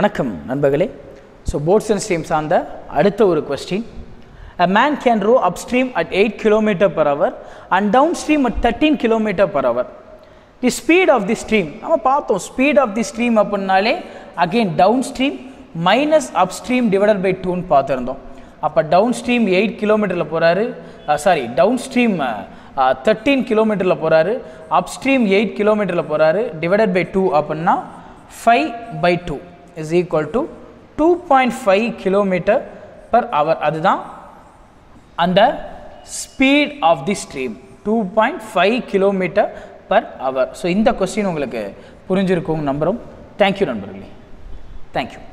வணக்கம் நண்பர்களே so bots and stream சார்ந்த அடுத்த ஒரு question A man can row upstream at 8 km per hour and downstream at 13 km per hour. The speed of the stream நம்ம பார்த்தோம் speed of the stream அப்படின்னாலே again downstream minus upstream divided by டூன்னு பார்த்துருந்தோம் அப்போ down stream eight கிலோமீட்டரில் போகிறாரு sorry down stream thirteen கிலோமீட்டரில் போகிறாரு அப் ஸ்ட்ரீம் எயிட் கிலோமீட்டரில் போகிறாரு டிவைடட் பை டூ அப்படின்னா five by two is equal to two point five kilometre per hour அதுதான் அந்த speed of the stream two point five kilometre per hour so இந்த question உங்களுக்கு புரிஞ்சிருக்கும் நம்புகிறோம் தேங்க்யூ நண்பர்களே தேங்க்யூ